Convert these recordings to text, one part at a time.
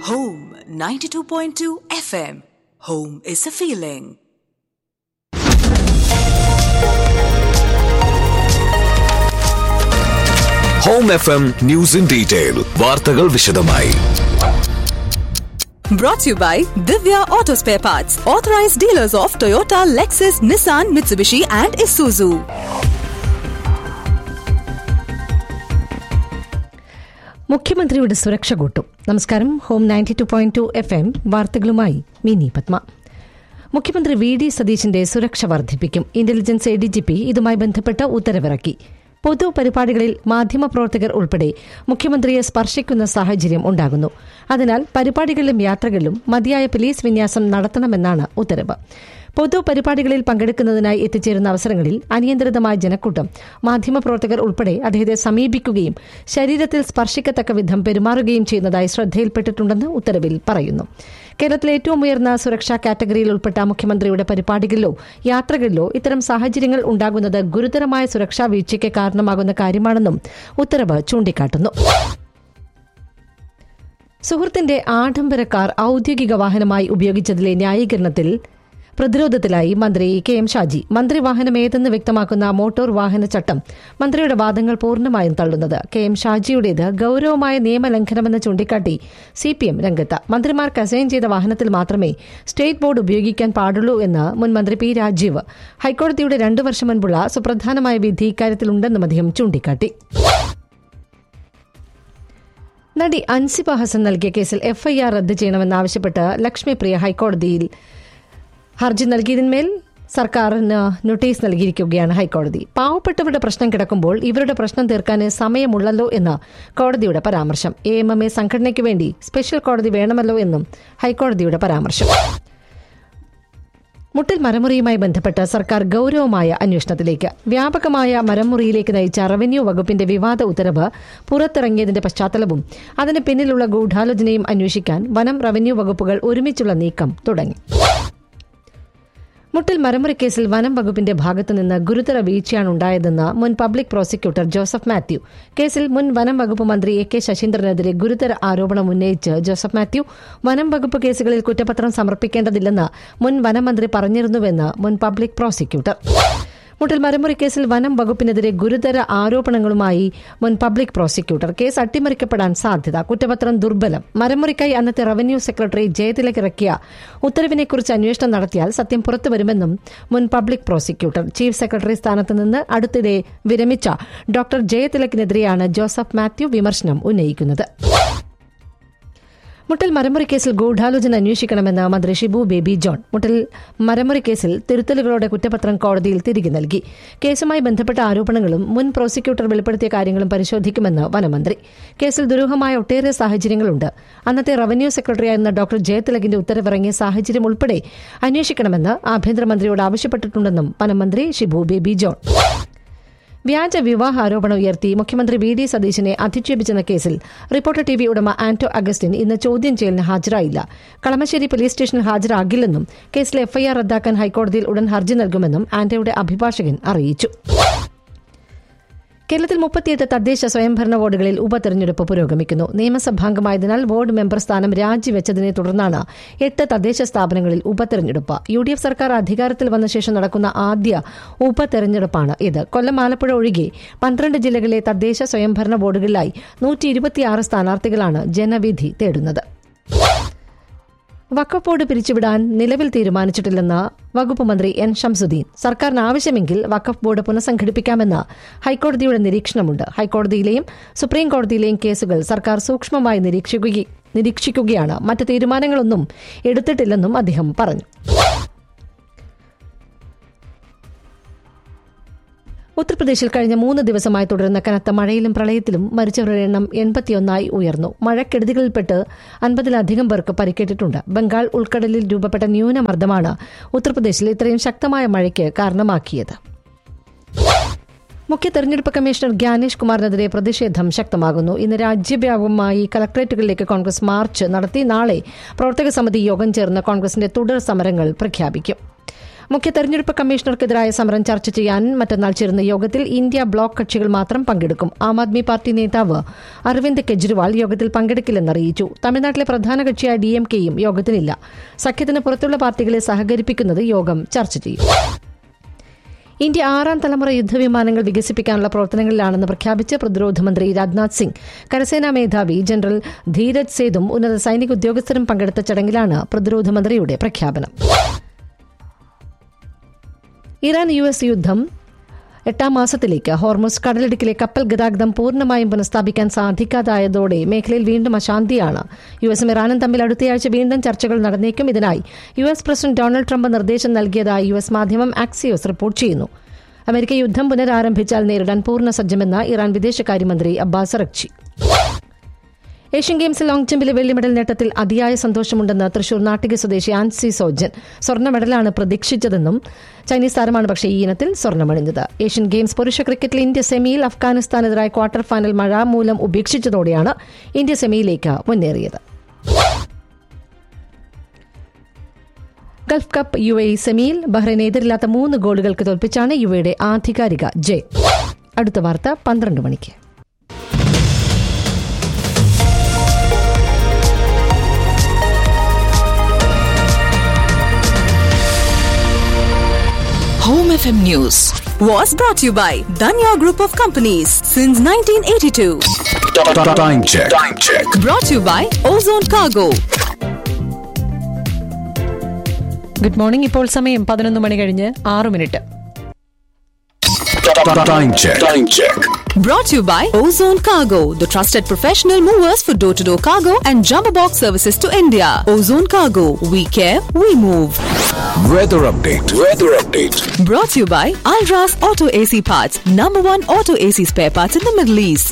Home 92.2 FM. Home is a feeling. Home F M news in detail വാർത്തകൾ വിശദമായി Brought to you by Divya Auto Spare Parts, authorized dealers of Toyota, Lexus, Nissan, Mitsubishi, and Isuzu. മുഖ്യമന്ത്രിയുടെ സുരക്ഷ കൂട്ടും നമസ്കാരം home ninety two point two F M വാർത്തകളുമായി മിനി പത്മ മുഖ്യമന്ത്രി V D സതീശിന്റെ സുരക്ഷ വർദ്ധിപ്പിക്കും intelligence A D G P ഇതുമായി ബന്ധപ്പെട്ട് ഉത്തരവിറക്കി പൊതുപരിപാടികളിൽ മാധ്യമപ്രവർത്തകർ ഉൾപ്പെടെ മുഖ്യമന്ത്രിയെ സ്പർശിക്കുന്ന സാഹചര്യം ഉണ്ടാകുന്നു അതിനാൽ പരിപാടികളിലും യാത്രകളിലും മതിയായ പോലീസ് വിന്യാസം നടത്തണമെന്നാണ് ഉത്തരവ് പൊതുപരിപാടികളിൽ പങ്കെടുക്കുന്നതിനായി എത്തിച്ചേരുന്ന അവസരങ്ങളിൽ അനിയന്ത്രിതമായ ജനക്കൂട്ടം മാധ്യമപ്രവർത്തകർ ഉൾപ്പെടെ അദ്ദേഹത്തെ സമീപിക്കുകയും ശരീരത്തിൽ സ്പർശിക്കത്തക്ക വിധം പെരുമാറുകയും ചെയ്യുന്നതായി ശ്രദ്ധയിൽപ്പെട്ടിട്ടുണ്ടെന്ന് ഉത്തരവിൽ പറയുന്നു കേരളത്തിലെ ഏറ്റവും ഉയർന്ന സുരക്ഷാ കാറ്റഗറിയിൽ ഉൾപ്പെട്ട മുഖ്യമന്ത്രിയുടെ പരിപാടികളിലോ യാത്രകളിലോ ഇത്തരം സാഹചര്യങ്ങൾ ഉണ്ടാകുന്നത് ഗുരുതരമായ സുരക്ഷാ വീഴ്ചയ്ക്ക് കാരണമാകുന്ന കാര്യമാണെന്നും ഉത്തരവ് ചൂണ്ടിക്കാട്ടുന്നു സുഹൃത്തിന്റെ ആഡംബര കാർ ഔദ്യോഗിക വാഹനമായി ഉപയോഗിച്ചതിലെ ന്യായീകരണത്തിൽ പ്രതിരോധത്തിലായി മന്ത്രി കെ എം ഷാജി മന്ത്രി വാഹനം ഏതെന്ന് വ്യക്തമാക്കുന്ന മോട്ടോർ വാഹന ചട്ടം മന്ത്രിയുടെ വാദങ്ങൾ പൂർണ്ണമായും തള്ളുന്നത് കെ എം ഷാജിയുടേത് ഗൌരവമായ നിയമലംഘനമെന്ന് ചൂണ്ടിക്കാട്ടി സി പി എം രംഗത്ത് മന്ത്രിമാർക്ക് അസൈൻ ചെയ്ത വാഹനത്തിൽ മാത്രമേ സ്റ്റേറ്റ് ബോർഡ് ഉപയോഗിക്കാൻ പാടുള്ളൂ എന്ന് മുൻ മന്ത്രി പി രാജീവ് ഹൈക്കോടതിയുടെ രണ്ടു വർഷം മുൻപുള്ള സുപ്രധാനമായ വിധി ഇക്കാര്യത്തിലുണ്ടെന്നും അദ്ദേഹം ചൂണ്ടിക്കാട്ടി നടി അൻസിബ ഹസൻ നൽകിയ കേസിൽ എഫ്ഐആർ റദ്ദ് ചെയ്യണമെന്നാവശ്യപ്പെട്ട് ലക്ഷ്മിപ്രിയ ഹൈക്കോടതിയിൽ ഹർജി നൽകിയതിന്മേൽ സർക്കാരിന് നോട്ടീസ് നൽകിയിരിക്കുകയാണ് ഹൈക്കോടതി പാവപ്പെട്ടവരുടെ പ്രശ്നം കിടക്കുമ്പോൾ ഇവരുടെ പ്രശ്നം തീർക്കാൻ സമയമുള്ളല്ലോ എന്ന് കോടതിയുടെ പരാമർശം എ എം എം എ സംഘടനയ്ക്ക് വേണ്ടി സ്പെഷ്യൽ കോടതി വേണമല്ലോ എന്നും ഹൈക്കോടതിയുടെ പരാമർശം മുട്ടിൽ മരമുറിയുമായി ബന്ധപ്പെട്ട് സർക്കാർ ഗൌരവമായ അന്വേഷണത്തിലേക്ക് വ്യാപകമായ മരമുറിയിലേക്ക് നയിച്ച റവന്യൂ വകുപ്പിന്റെ വിവാദ ഉത്തരവ് പുറത്തിറങ്ങിയതിന്റെ പശ്ചാത്തലവും അതിന് പിന്നിലുള്ള ഗൂഢാലോചനയും അന്വേഷിക്കാൻ വനം റവന്യൂ വകുപ്പുകൾ ഒരുമിച്ചുള്ള നീക്കം തുടങ്ങി മുട്ടിൽ മരമുറി കേസിൽ വനം വകുപ്പിന്റെ ഭാഗത്തുനിന്ന് ഗുരുതര വീഴ്ചയാണ് ഉണ്ടായതെന്ന് മുൻ പബ്ലിക് പ്രോസിക്യൂട്ടർ ജോസഫ് മാത്യു കേസിൽ മുൻ വനം വകുപ്പ് മന്ത്രി എ കെ ശശീന്ദ്രനെതിരെ ഗുരുതര ആരോപണം ഉന്നയിച്ച് ജോസഫ് മാത്യു വനം വകുപ്പ് കേസുകളിൽ കുറ്റപത്രം സമർപ്പിക്കേണ്ടതില്ലെന്ന് മുൻ വനമന്ത്രി പറഞ്ഞിരുന്നുവെന്ന് മുൻ പബ്ലിക് പ്രോസിക്യൂട്ടർ മുട്ടൽ മരമുറി കേസിൽ വനം വകുപ്പിനെതിരെ ഗുരുതര ആരോപണങ്ങളുമായി മുൻ പബ്ലിക് പ്രോസിക്യൂട്ടർ കേസ് അട്ടിമറിക്കപ്പെടാൻ സാധ്യത കുറ്റപത്രം ദുർബലം മരമുറിക്കായി അന്നത്തെ റവന്യൂ സെക്രട്ടറി ജയതിലക് ഇറക്കിയ ഉത്തരവിനെക്കുറിച്ച് അന്വേഷണം നടത്തിയാൽ സത്യം പുറത്തുവരുമെന്നും മുൻ പബ്ലിക് പ്രോസിക്യൂട്ടർ ചീഫ് സെക്രട്ടറി സ്ഥാനത്ത് നിന്ന് അടുത്തിടെ വിരമിച്ച ഡോക്ടർ ജയതിലക്കിനെതിരെയാണ് ജോസഫ് മാത്യു വിമർശനം ഉന്നയിക്കുന്നത് മുട്ടൽ മരമുറി കേസിൽ ഗൂഢാലോചന അന്വേഷിക്കണമെന്ന് മന്ത്രി ഷിബു ബേബി ജോൺ മുട്ടൽ മരമുറി കേസിൽ തിരുത്തലുകളോടെ കുറ്റപത്രം കോടതിയിൽ തിരികെ നൽകി കേസുമായി ബന്ധപ്പെട്ട ആരോപണങ്ങളും മുൻ പ്രോസിക്യൂട്ടർ വെളിപ്പെടുത്തിയ കാര്യങ്ങളും പരിശോധിക്കുമെന്ന് വനമന്ത്രി കേസിൽ ദുരൂഹമായ ഒട്ടേറെ സാഹചര്യങ്ങളുണ്ട് അന്നത്തെ റവന്യൂ സെക്രട്ടറിയായിരുന്ന ഡോക്ടർ ജയതിലകിന്റെ ഉത്തരവിറങ്ങിയ സാഹചര്യം ഉൾപ്പെടെ അന്വേഷിക്കണമെന്ന് ആഭ്യന്തരമന്ത്രിയോട് ആവശ്യപ്പെട്ടിട്ടുണ്ടെന്നും വനമന്ത്രി ഷിബു ബേബി ജോൺ വ്യാജ വിവാഹ ആരോപണം ഉയർത്തി മുഖ്യമന്ത്രി വി ഡി സതീശനെ അധിക്ഷേപിച്ചെന്ന കേസിൽ റിപ്പോർട്ടർ ടി വി ഉടമ ആന്റോ അഗസ്റ്റിൻ ഇന്ന് ചോദ്യം ചെയ്യലിന് ഹാജരായില്ല കളമശ്ശേരി പോലീസ് സ്റ്റേഷനിൽ ഹാജരാകില്ലെന്നും കേസിലെ എഫ്ഐആർ റദ്ദാക്കാൻ ഹൈക്കോടതിയിൽ ഉടൻ ഹർജി നൽകുമെന്നും ആന്റോയുടെ അഭിഭാഷകൻ അറിയിച്ചു കേരളത്തിൽ മുപ്പത്തിയെട്ട് തദ്ദേശ സ്വയംഭരണ വാർഡുകളിൽ ഉപതെരഞ്ഞെടുപ്പ് പുരോഗമിക്കുന്നു നിയമസഭാംഗമായതിനാൽ വാർഡ് മെമ്പർ സ്ഥാനം രാജിവെച്ചതിനെ തുടർന്നാണ് എട്ട് തദ്ദേശ സ്ഥാപനങ്ങളിൽ ഉപതെരഞ്ഞെടുപ്പ് യു ഡി എഫ് സർക്കാർ അധികാരത്തിൽ വന്ന ശേഷം നടക്കുന്ന ആദ്യ ഉപതെരഞ്ഞെടുപ്പാണ് ഇത് കൊല്ലം ആലപ്പുഴ ഒഴികെ പന്ത്രണ്ട് ജില്ലകളിലെ തദ്ദേശ സ്വയംഭരണ വാർഡുകളിലായി നൂറ്റി ഇരുപത്തിയാറ് സ്ഥാനാർത്ഥികളാണ് ജനവിധി തേടുന്നത് വഖഫ് ബോർഡ് പിരിച്ചുവിടാൻ നിലവിൽ തീരുമാനിച്ചിട്ടില്ലെന്ന് വകുപ്പ് മന്ത്രി എൻ ഷംസുദ്ദീൻ സർക്കാരിന് ആവശ്യമെങ്കിൽ വഖഫ് ബോർഡ് പുനഃസംഘടിപ്പിക്കാമെന്ന് ഹൈക്കോടതിയുടെ നിരീക്ഷണമുണ്ട് ഹൈക്കോടതിയിലെയും സുപ്രീം കോടതിയിലെയും കേസുകൾ സർക്കാർ സൂക്ഷ്മമായി നിരീക്ഷിക്കുകയാണ് മറ്റ് തീരുമാനങ്ങളൊന്നും എടുത്തിട്ടില്ലെന്നും അദ്ദേഹം പറഞ്ഞു ഉത്തർപ്രദേശിൽ കഴിഞ്ഞ മൂന്ന് ദിവസമായി തുടരുന്ന കനത്ത മഴയിലും പ്രളയത്തിലും മരിച്ചവരുടെ എണ്ണം എൺപത്തിയൊന്നായി ഉയർന്നു മഴക്കെടുതികളിൽപ്പെട്ട് അൻപതിലധികം പേർക്ക് പരിക്കേറ്റിട്ടുണ്ട് ബംഗാൾ ഉൾക്കടലിൽ രൂപപ്പെട്ട ന്യൂനമർദ്ദമാണ് ഉത്തർപ്രദേശിൽ ഇത്രയും ശക്തമായ മഴയ്ക്ക് കാരണമാക്കിയത് മുഖ്യ തെരഞ്ഞെടുപ്പ് കമ്മീഷണർ ഗ്യാനേഷ് കുമാറിനെതിരെ പ്രതിഷേധം ശക്തമാകുന്നു ഇന്ന് രാജ്യവ്യാപകമായി കലക്ടറേറ്റുകളിലേക്ക് കോൺഗ്രസ് മാർച്ച് നടത്തി നാളെ പ്രവർത്തക സമിതി യോഗം ചേർന്ന് കോൺഗ്രസിന്റെ തുടർ സമരങ്ങൾ പ്രഖ്യാപിക്കും മുഖ്യ തെരഞ്ഞെടുപ്പ് കമ്മീഷണർക്കെതിരായ സമരം ചർച്ച ചെയ്യാൻ മറ്റന്നാൾ ചേരുന്ന യോഗത്തിൽ ഇന്ത്യ ബ്ലോക്ക് കക്ഷികൾ മാത്രം പങ്കെടുക്കും ആം ആദ്മി പാർട്ടി നേതാവ് അരവിന്ദ് കെജ്രിവാൾ യോഗത്തിൽ പങ്കെടുക്കില്ലെന്ന് അറിയിച്ചു തമിഴ്നാട്ടിലെ പ്രധാന കക്ഷിയായ ഡി എം കെയും യോഗത്തിനില്ല സഖ്യത്തിന് പുറത്തുള്ള പാർട്ടികളെ സഹകരിപ്പിക്കുന്നത് യോഗം ചർച്ച ചെയ്യും ഇന്ത്യ ആറാം തലമുറ യുദ്ധവിമാനങ്ങൾ വികസിപ്പിക്കാനുള്ള പ്രവർത്തനങ്ങളിലാണെന്ന് പ്രഖ്യാപിച്ച് പ്രതിരോധ മന്ത്രി രാജ്നാഥ് സിംഗ് കരസേനാ മേധാവി ജനറൽ ധീരജ് സേതും ഉന്നത സൈനിക ഉദ്യോഗസ്ഥരും പങ്കെടുത്ത ചടങ്ങിലാണ് പ്രതിരോധ മന്ത്രിയുടെ പ്രഖ്യാപനം ഇറാൻ യു എസ് യുദ്ധം എട്ടാം മാസത്തിലേക്ക് ഹോർമുസ് കടലിടുക്കിലെ കപ്പൽ ഗതാഗതം പൂർണ്ണമായും പുനഃസ്ഥാപിക്കാൻ സാധിക്കാതായതോടെ മേഖലയിൽ വീണ്ടും അശാന്തിയാണ് യു എസും ഇറാനും തമ്മിൽ അടുത്തയാഴ്ച വീണ്ടും ചർച്ചകൾ നടന്നേക്കും ഇതിനായി U S president Donald Trump നിർദ്ദേശം നൽകിയതായി യു എസ് മാധ്യമം ആക്സിയോസ് റിപ്പോർട്ട് ചെയ്യുന്നു അമേരിക്ക യുദ്ധം പുനരാരംഭിച്ചാൽ നേരിടാൻ പൂർണ്ണ സജ്ജമെന്ന് ഇറാൻ വിദേശകാര്യമന്ത്രി അബ്ബാസ് അറക്ചി ഏഷ്യൻ ഗെയിംസിൽ ലോങ് ജമ്പിലെ വെള്ളി മെഡൽ നേട്ടത്തിൽ അതിയായ സന്തോഷമുണ്ടെന്ന് തൃശൂർ നാട്ടിക സ്വദേശി ആൻസി സോജൻ സ്വർണ്ണ മെഡലാണ് പ്രതീക്ഷിച്ചതെന്നും ചൈനീസ് താരമാണ് പക്ഷേ ഈ ഇനത്തിൽ സ്വർണ്ണമണിഞ്ഞത് ഏഷ്യൻ ഗെയിംസ് പുരുഷ ക്രിക്കറ്റിൽ ഇന്ത്യ സെമിയിൽ അഫ്ഗാനിസ്ഥാനെതിരായ ക്വാർട്ടർ ഫൈനൽ മഴ മൂലം ഉപേക്ഷിച്ചതോടെയാണ് ഇന്ത്യ സെമിയിലേക്ക് മുന്നേറിയത് ഗൾഫ് കപ്പ് യു എ സെമിയിൽ ബഹ്റൈൻ എതിരില്ലാത്ത മൂന്ന് ഗോളുകൾക്ക് തോൽപ്പിച്ചാണ് യു എയുടെ ആധികാരിക ജയ് അടുത്ത വാർത്ത പന്ത്രണ്ട് മണിക്ക് Home FM News was brought to you by Danya Group of Companies since 1982. Time check. Time check. Brought to you by Ozone Cargo. Good morning ഇപ്പോൾ സമയം പതിനൊന്ന് മണി കഴിഞ്ഞ് ആറ് minute Time check. Time check. Brought to you by Ozone Cargo, the trusted professional movers for door to door cargo and jumbo box services to India. Ozone Cargo, we care, we move. Weather update. Weather update. Brought to you by Alras Auto AC Parts, number one auto AC spare parts in the Middle East.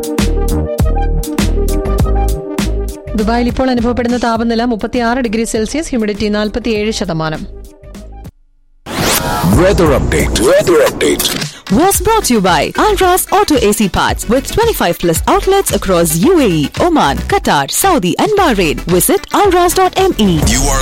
ദുബായിൽ ഇപ്പോൾ അനുഭവപ്പെടുന്ന താപനില മുപ്പത്തിയാറ് degree Celsius humidity നാൽപ്പത്തിയേഴ് ശതമാനം Weather update. Weather update. Was brought to you by Alras Auto AC Parts with 25 plus outlets across UAE, Oman, Qatar, Saudi, and Bahrain. Visit alras.me. You are